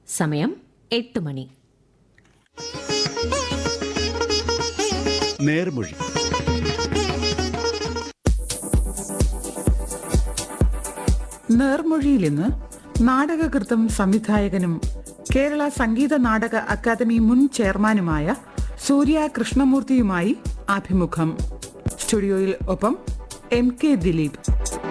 സമയം എട്ട് മണി നേർമൊഴി നേർമൊഴിയിൽ ഇന്ന് നാടകകൃത്തും സംവിധായകനും കേരള സംഗീത നാടക അക്കാദമി മുൻ ചെയർമാനുമായ സൂര്യ കൃഷ്ണമൂർത്തിയുമായി അഭിമുഖം സ്റ്റുഡിയോയിൽ ഒപ്പം എം കെ ദിലീപ്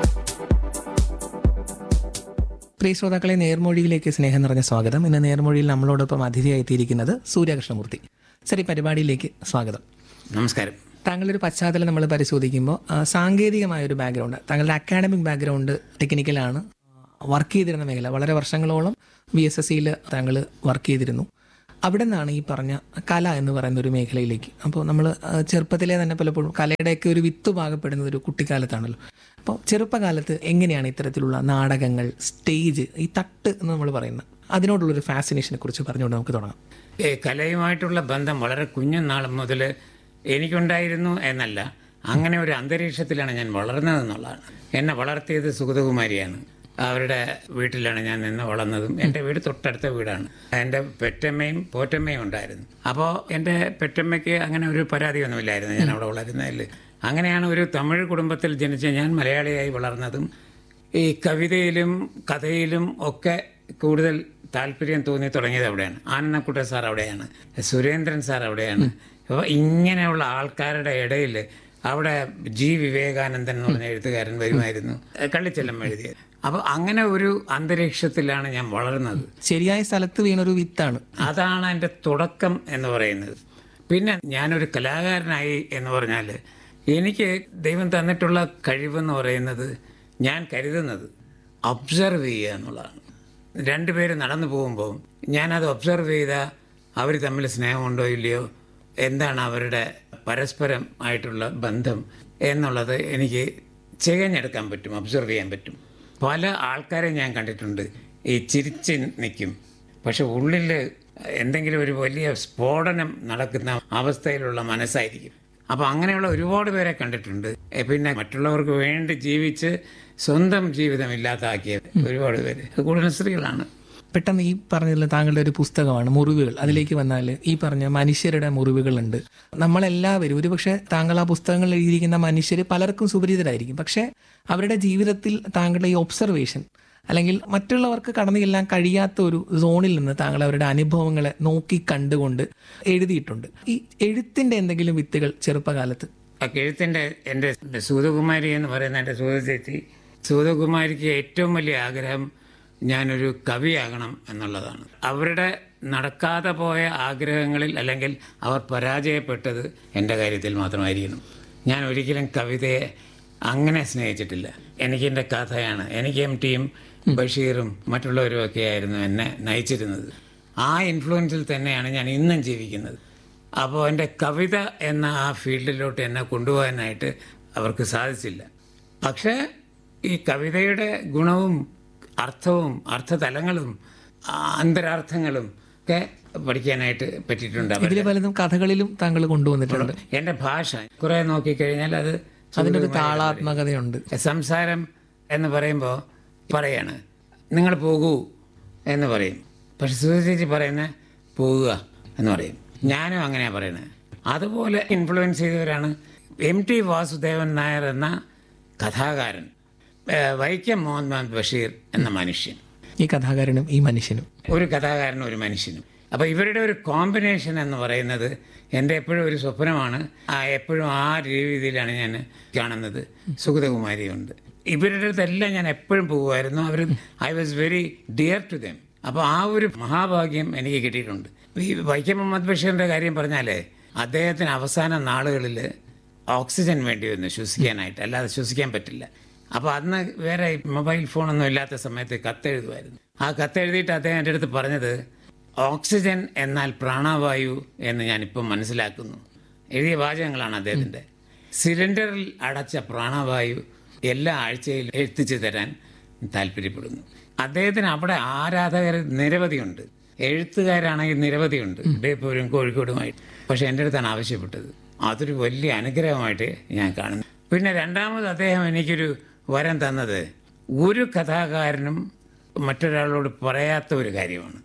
പ്രിയ ശ്രോതാക്കളെ നേർമൊഴിയിലേക്ക് സ്നേഹം നിറഞ്ഞ സ്വാഗതം ഇന്ന് നേർമൊഴിയിൽ നമ്മളോടൊപ്പം അതിഥിയായി എത്തിയിരിക്കുന്നത് സൂര്യകൃഷ്ണമൂർത്തി സർ ഈ പരിപാടിയിലേക്ക് സ്വാഗതം നമസ്കാരം താങ്കളുടെ ഒരു പശ്ചാത്തലം നമ്മൾ പരിശോധിക്കുമ്പോൾ ആ, സാങ്കേതികമായ ഒരു ബാക്ക്ഗ്രൗണ്ട് താങ്കളുടെ അക്കാഡമിക് ബാക്ക്ഗ്രൗണ്ട് ടെക്നിക്കലാണ് വർക്ക് ചെയ്തിരുന്ന മേഖല വളരെ വർഷങ്ങളോളം ബി എസ് എസ് സിയിൽ താങ്കൾ വർക്ക് ചെയ്തിരുന്നു അവിടെ നിന്നാണ് ഈ പറഞ്ഞ കല എന്ന് പറയുന്ന ഒരു മേഖലയിലേക്ക് അപ്പോൾ നമ്മൾ ചെറുപ്പത്തിലെ തന്നെ പലപ്പോഴും കലയുടെയൊക്കെ ഒരു വിത്ത് പാകപ്പെടുന്നത് ഒരു കുട്ടിക്കാലത്താണല്ലോ അപ്പോൾ ചെറുപ്പകാലത്ത് എങ്ങനെയാണ് ഇത്തരത്തിലുള്ള നാടകങ്ങൾ സ്റ്റേജ് ഈ തട്ട് എന്ന് നമ്മൾ പറയുന്നത് അതിനോടുള്ളൊരു ഫാസിനേഷനെ കുറിച്ച് പറഞ്ഞുകൊണ്ട് നമുക്ക് തുടങ്ങാം ഏ, കലയുമായിട്ടുള്ള ബന്ധം വളരെ കുഞ്ഞുനാൾ മുതൽ എനിക്കുണ്ടായിരുന്നു എന്നല്ല അങ്ങനെ ഒരു അന്തരീക്ഷത്തിലാണ് ഞാൻ വളർന്നതെന്നുള്ളതാണ് എന്നെ വളർത്തിയത് സുഗതകുമാരിയാണ് അവരുടെ വീട്ടിലാണ് ഞാൻ നിന്ന് വളർന്നതും എൻ്റെ വീട് തൊട്ടടുത്ത വീടാണ് എൻ്റെ പെറ്റമ്മയും പോറ്റമ്മയും ഉണ്ടായിരുന്നു അപ്പോൾ എൻ്റെ പെറ്റമ്മയ്ക്ക് അങ്ങനെ ഒരു പരാതിയൊന്നുമില്ലായിരുന്നു ഞാൻ അവിടെ വളരുന്നതിൽ അങ്ങനെയാണ് ഒരു തമിഴ് കുടുംബത്തിൽ ജനിച്ച ഞാൻ മലയാളിയായി വളർന്നതും ഈ കവിതയിലും കഥയിലും ഒക്കെ കൂടുതൽ താല്പര്യം തോന്നി തുടങ്ങിയത് അവിടെയാണ് ആനന്ദക്കുട്ട സാർ അവിടെയാണ് സുരേന്ദ്രൻ സാർ അവിടെയാണ് അപ്പോൾ ഇങ്ങനെയുള്ള ആൾക്കാരുടെ ഇടയിൽ അവിടെ ജി വിവേകാനന്ദൻ എന്ന് പറഞ്ഞ എഴുത്തുകാരൻ വരുമായിരുന്നു കള്ളിച്ചെല്ലം എഴുതിയത് അപ്പോൾ അങ്ങനെ ഒരു അന്തരീക്ഷത്തിലാണ് ഞാൻ വളർന്നത് ശരിയായ സ്ഥലത്ത് വീണൊരു വിത്താണ് അതാണ് എൻ്റെ തുടക്കം എന്ന് പറയുന്നത് പിന്നെ ഞാനൊരു കലാകാരനായി എന്ന് പറഞ്ഞാൽ എനിക്ക് ദൈവം തന്നിട്ടുള്ള കഴിവെന്ന് പറയുന്നത് ഞാൻ കരുതുന്നത് ഒബ്സർവ് ചെയ്യുക എന്നുള്ളതാണ് രണ്ടുപേര് നടന്നു പോകുമ്പോൾ ഞാനത് ഒബ്സർവ് ചെയ്താൽ അവർ തമ്മിൽ സ്നേഹമുണ്ടോ ഇല്ലയോ എന്താണ് അവരുടെ പരസ്പരം ആയിട്ടുള്ള ബന്ധം എന്നുള്ളത് എനിക്ക് ചികഞ്ഞെടുക്കാൻ പറ്റും ഒബ്സർവ് ചെയ്യാൻ പറ്റും പല ആൾക്കാരെ ഞാൻ കണ്ടിട്ടുണ്ട് ഈ ചിരിച്ച് നിൽക്കും പക്ഷെ ഉള്ളിൽ എന്തെങ്കിലും ഒരു വലിയ സ്ഫോടനം നടക്കുന്ന അവസ്ഥയിലുള്ള മനസ്സായിരിക്കും അപ്പോൾ അങ്ങനെയുള്ള ഒരുപാട് പേരെ കണ്ടിട്ടുണ്ട് എ, പിന്നെ മറ്റുള്ളവർക്ക് വേണ്ടി ജീവിച്ച് സ്വന്തം ജീവിതം ഇല്ലാതാക്കിയ ഒരുപാട് പേര് കൂടുതലും സ്ത്രീകളാണ് പെട്ടെന്ന് ഈ പറഞ്ഞതിൽ താങ്കളുടെ ഒരു പുസ്തകമാണ് മുറിവുകൾ അതിലേക്ക് വന്നാൽ ഈ പറഞ്ഞ മനുഷ്യരുടെ മുറിവുകളുണ്ട് നമ്മളെല്ലാവരും ഒരുപക്ഷെ താങ്കൾ ആ പുസ്തകങ്ങളിൽ എഴുതിയിരിക്കുന്ന മനുഷ്യർ പലർക്കും സുപരിചിതരായിരിക്കും പക്ഷേ അവരുടെ ജീവിതത്തിൽ താങ്കളുടെ ഈ ഒബ്സർവേഷൻ അല്ലെങ്കിൽ മറ്റുള്ളവർക്ക് കടന്നു ചെല്ലാൻ കഴിയാത്ത ഒരു സോണിൽ നിന്ന് താങ്കൾ അവരുടെ അനുഭവങ്ങളെ നോക്കി കണ്ടുകൊണ്ട് എഴുതിയിട്ടുണ്ട് ഈ എഴുത്തിന്റെ എന്തെങ്കിലും വിത്തുകൾ ചെറുപ്പകാലത്ത് ആ എഴുത്തിൻ്റെ എൻ്റെ സൂതകുമാരി എന്ന് പറയുന്ന എൻ്റെ സൂത ചേച്ചി സൂതകുമാരിക്ക് ഏറ്റവും വലിയ ആഗ്രഹം ഞാനൊരു കവിയാകണം എന്നുള്ളതാണ് അവരുടെ നടക്കാതെ പോയ ആഗ്രഹങ്ങളിൽ അല്ലെങ്കിൽ അവർ പരാജയപ്പെട്ടത് എൻ്റെ കാര്യത്തിൽ മാത്രമായിരിക്കണം ഞാൻ ഒരിക്കലും കവിതയെ അങ്ങനെ സ്നേഹിച്ചിട്ടില്ല എനിക്ക് എൻ്റെ കഥയാണ് എനിക്ക് എം ടിയും ബഷീറും മറ്റുള്ളവരും ഒക്കെ ആയിരുന്നു എന്നെ നയിച്ചിരുന്നത് ആ ഇൻഫ്ലുവൻസിൽ തന്നെയാണ് ഞാൻ ഇന്നും ജീവിക്കുന്നത് അപ്പോൾ എൻ്റെ കവിത എന്ന ആ ഫീൽഡിലോട്ട് എന്നെ കൊണ്ടുപോകാനായിട്ട് അവർക്ക് സാധിച്ചില്ല പക്ഷേ ഈ കവിതയുടെ ഗുണവും അർത്ഥവും അർത്ഥതലങ്ങളും ആ, അന്തരാർത്ഥങ്ങളും ഒക്കെ പഠിക്കാനായിട്ട് പറ്റിയിട്ടുണ്ട് ഇതിൽ അവരുടെ പലതും കഥകളിലും താങ്കൾ കൊണ്ടുവന്നിട്ടുണ്ട് എൻ്റെ ഭാഷ കുറെ നോക്കിക്കഴിഞ്ഞാൽ അത് അതിനൊരു താളാത്മകതയുണ്ട് സംസാരം എന്ന് പറയുമ്പോൾ പറയാണ് നിങ്ങൾ പോകൂ എന്ന് പറയും പക്ഷെ സുധി പറയുന്ന പോകുക എന്ന് പറയും ഞാനും അങ്ങനെയാണ് പറയുന്നത് അതുപോലെ ഇൻഫ്ലുവൻസ് ചെയ്തവരാണ് എം ടി വാസുദേവൻ നായർ എന്ന കഥാകാരൻ ഏഹ് വൈക്കം മുഹമ്മദ് ബഷീർ എന്ന മനുഷ്യൻ ഈ കഥാകാരനും ഈ മനുഷ്യനും ഒരു കഥാകാരനും ഒരു മനുഷ്യനും അപ്പോൾ ഇവരുടെ ഒരു കോമ്പിനേഷൻ എന്ന് പറയുന്നത് എൻ്റെ എപ്പോഴും ഒരു സ്വപ്നമാണ് ആ എപ്പോഴും ആ രീതിയിലാണ് ഞാൻ കാണുന്നത് സുഗതകുമാരിയുണ്ട് ഇവരുടെ അടുത്തെല്ലാം ഞാൻ എപ്പോഴും പോകുമായിരുന്നു അവർ I was very dear to them അപ്പോൾ ആ ഒരു മഹാഭാഗ്യം എനിക്ക് കിട്ടിയിട്ടുണ്ട് ഈ വൈക്കം മുഹമ്മദ് ബഷീറിൻ്റെ കാര്യം പറഞ്ഞാലേ അദ്ദേഹത്തിന് അവസാന നാളുകളിൽ ഓക്സിജൻ വേണ്ടി വന്നു ശ്വസിക്കാനായിട്ട് അല്ലാതെ ശ്വസിക്കാൻ പറ്റില്ല അപ്പോൾ അന്ന് വേറെ മൊബൈൽ ഫോണൊന്നും ഇല്ലാത്ത സമയത്ത് കത്തെഴുതുമായിരുന്നു ആ കത്തെഴുതിയിട്ട് അദ്ദേഹം എൻ്റെ അടുത്ത് പറഞ്ഞത് ഓക്സിജൻ എന്നാൽ പ്രാണവായു എന്ന് ഞാനിപ്പം മനസ്സിലാക്കുന്നു എഴുതിയ വാചകങ്ങളാണ് അദ്ദേഹത്തിൻ്റെ സിലിണ്ടറിൽ അടച്ച പ്രാണവായു എല്ലാ ആഴ്ചയിലും എത്തിച്ചു തരാൻ താല്പര്യപ്പെടുന്നു അദ്ദേഹത്തിന് അവിടെ ആരാധകർ നിരവധിയുണ്ട് എഴുത്തുകാരാണെങ്കിൽ നിരവധിയുണ്ട് ഇതേപോലും കോഴിക്കോടുമായിട്ട് പക്ഷെ എൻ്റെ അടുത്താണ് ആവശ്യപ്പെട്ടത് അതൊരു വലിയ അനുഗ്രഹമായിട്ട് ഞാൻ കാണുന്നു പിന്നെ രണ്ടാമത് അദ്ദേഹം എനിക്കൊരു വരം തന്നത് ഒരു കഥാകാരനും മറ്റൊരാളോട് പറയാത്ത ഒരു കാര്യമാണ്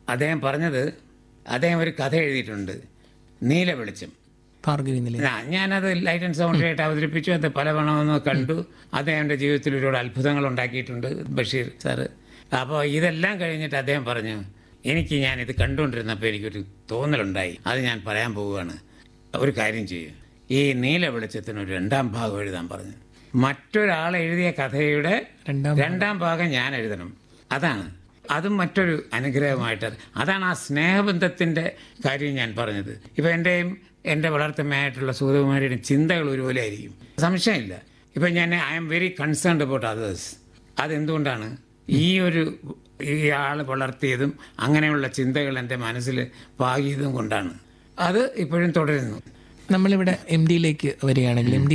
അദ്ദേഹം പറഞ്ഞത് അദ്ദേഹം ഒരു കഥ എഴുതിയിട്ടുണ്ട് നീല വെളിച്ചം ഭാർഗവി നിലയം ആ, ഞാനത് ലൈറ്റ് ആൻഡ് സൗണ്ടായിട്ട് അവതരിപ്പിച്ചു അത് പല പണമെന്ന് കണ്ടു അദ്ദേഹം എൻ്റെ ജീവിതത്തിൽ ഒരുപാട് അത്ഭുതങ്ങൾ ഉണ്ടാക്കിയിട്ടുണ്ട് ബഷീർ സാറ് അപ്പോൾ ഇതെല്ലാം കഴിഞ്ഞിട്ട് അദ്ദേഹം പറഞ്ഞു എനിക്ക് ഞാൻ ഇത് കണ്ടുകൊണ്ടിരുന്നപ്പോൾ എനിക്കൊരു തോന്നലുണ്ടായി അത് ഞാൻ പറയാൻ പോവുകയാണ് ഒരു കാര്യം ചെയ്യും ഈ നീല വെളിച്ചത്തിന് ഒരു രണ്ടാം ഭാഗം എഴുതാൻ പറഞ്ഞു മറ്റൊരാൾ എഴുതിയ കഥയുടെ രണ്ടാം രണ്ടാം ഭാഗം ഞാൻ എഴുതണം അതാണ് അതും മറ്റൊരു അനുഗ്രഹമായിട്ട് അതാണ് ആ സ്നേഹബന്ധത്തിൻ്റെ കാര്യം ഞാൻ പറഞ്ഞത് ഇപ്പം എൻ്റെയും എൻ്റെ വളർത്തമ്മയായിട്ടുള്ള സുഗതകുമാരിയുടെ ചിന്തകൾ ഒരുപോലെ ആയിരിക്കും സംശയമില്ല ഇപ്പം ഞാൻ I am very concerned about others അതെന്തുകൊണ്ടാണ് ഈ ഒരു ഈ ആൾ വളർത്തിയതും അങ്ങനെയുള്ള ചിന്തകൾ എൻ്റെ മനസ്സിൽ പാകിയതും കൊണ്ടാണ് അത് ഇപ്പോഴും തുടരുന്നു നമ്മളിവിടെ എം ഡിയിലേക്ക് വരികയാണെങ്കിൽ എം ഡി